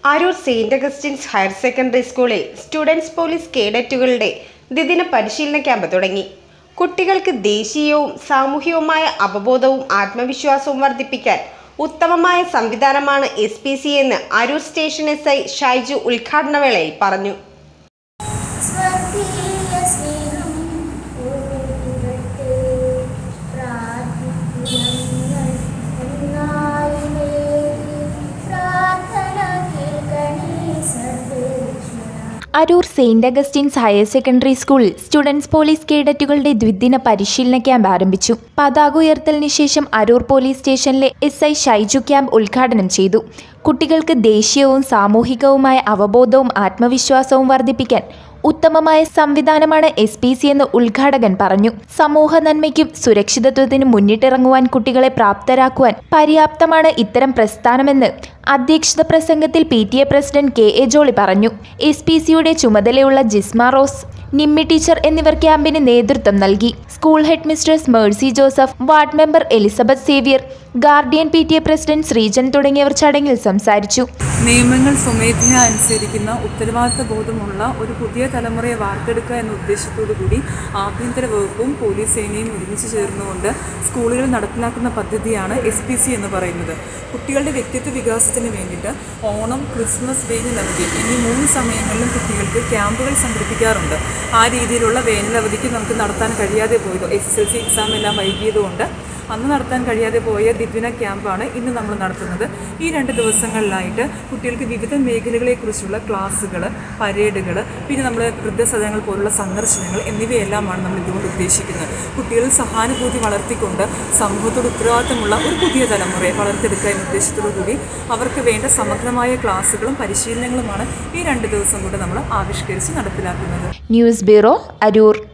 Aroor saint Augustine's higher secondary സ്കൂളിൽ students police കേഡറ്റുകളുടെ ദ്വിദിന പരിശീലന ക്യാമ്പ് തുടങ്ങി കുട്ടികൾക്ക് ദേശീയവും സാമൂഹികവുമായ അവബോധവും ആത്മവിശ്വാസവും വർദ്ധിപ്പിക്കാൻ ഉത്തമമായ സംവിധാനമാണ് എസ് പി സി എന്ന് Aroor station S I Shaiju ഉദ്ഘാടന വേളയിൽ പറഞ്ഞു സ്വർഗീയ സ്നേഹം പൂവിടട്ടെ. പ്രാർത്ഥിക്കുന്നങ്ങൾ ഒന്നായി നേടി. പ്രാർത്ഥന കേൾക്കണേ സർവേശ്വര Aroor saint Augustine's higher secondary സ്കൂളിൽ സ്റ്റുഡൻസ് പോലീസ് കേഡറ്റുകളുടെ ദ്വിദിന പരിശീലന ക്യാമ്പ് ആരംഭിച്ചു പതാക ഉയർത്തലിന് ശേഷം അരൂർ പോലീസ് സ്റ്റേഷനിലെ എസ് ഐ ഷൈജു ക്യാമ്പ് ഉദ്ഘാടനം ചെയ്തു കുട്ടികൾക്ക് ദേശീയവും സാമൂഹികവുമായ അവബോധവും ആത്മവിശ്വാസവും വർദ്ധിപ്പിക്കാൻ ഉത്തമമായ സംവിധാനമാണ് എസ് പി സി എന്ന് ഉദ്ഘാടകൻ പറഞ്ഞു സമൂഹ നന്മയ്ക്കും സുരക്ഷിതത്വത്തിനും മുന്നിട്ടിറങ്ങുവാൻ കുട്ടികളെ പ്രാപ്തരാക്കുവാൻ പര്യാപ്തമാണ് ഇത്തരം പ്രസ്ഥാനമെന്ന് അധ്യക്ഷത പ്രസംഗത്തിൽ P T A president K A Jolly പറഞ്ഞു എസ് പി സിയുടെ ചുമതലയുള്ള ജിസ്മ റോസ് നിമ്മി ടീച്ചർ എന്നിവർ ക്യാമ്പിന് നേതൃത്വം നൽകി school head mistress Mercy Joseph ward member Elizabeth Xavier guardian P T A president Sreejan തുടങ്ങിയവർ ചടങ്ങിൽ സംസാരിച്ചു നിയമങ്ങൾ സ്വമേധയാ അനുസരിക്കുന്ന ഉത്തരവാദിത്ത ബോധമുള്ള ഒരു പുതിയ തലമുറയെ വാർത്തെടുക്കുക എന്ന ഉദ്ദേശത്തോടു കൂടി ആഭ്യന്തര വകുപ്പും പോലീസ് സേനയും ഒരുമിച്ച് ചേർന്നുകൊണ്ട് സ്കൂളുകളിൽ നടപ്പിലാക്കുന്ന പദ്ധതിയാണ് എസ് പി സി എന്ന് പറയുന്നത് കുട്ടികളുടെ വ്യക്തിത്വ വികാസത്തിന് വേണ്ടിയിട്ട് ഓണം ക്രിസ്മസ് വേനലവധി എന്നീ മൂന്ന് സമയങ്ങളിലും കുട്ടികൾക്ക് ക്യാമ്പുകൾ സംഘടിപ്പിക്കാറുണ്ട് ആ രീതിയിലുള്ള വേനലവധിക്ക് നമുക്ക് നടത്താൻ കഴിയാതെ പോയത് S S L C exam എല്ലാം വൈകിയതുകൊണ്ട് അന്ന് നടത്താൻ കഴിയാതെ പോയ ദ്വിദിന ക്യാമ്പാണ് ഇന്ന് നമ്മൾ നടത്തുന്നത് ഈ രണ്ട് ദിവസങ്ങളിലായിട്ട് കുട്ടികൾക്ക് വിവിധ മേഖലകളെക്കുറിച്ചുള്ള ക്ലാസ്സുകൾ പരേഡുകൾ പിന്നെ നമ്മൾ വൃദ്ധസദനങ്ങൾ പോലുള്ള സന്ദർശനങ്ങൾ എന്നിവയെല്ലാമാണ് നമ്മൾ ഇതുകൊണ്ട് ഉദ്ദേശിക്കുന്നത് കുട്ടികളിൽ സഹാനുഭൂതി വളർത്തിക്കൊണ്ട് സമൂഹത്തോട് ഉത്തരവാദിത്തമുള്ള ഒരു പുതിയ തലമുറയെ വളർത്തിയെടുക്കുക എന്ന ഉദ്ദേശത്തോടു കൂടി അവർക്ക് വേണ്ട സമഗ്രമായ ക്ലാസ്സുകളും പരിശീലനങ്ങളുമാണ് ഈ രണ്ട് ദിവസം കൊണ്ട് നമ്മൾ ആവിഷ്കരിച്ച് നടപ്പിലാക്കുന്നത് ന്യൂസ് ബ്യൂറോ അരൂർ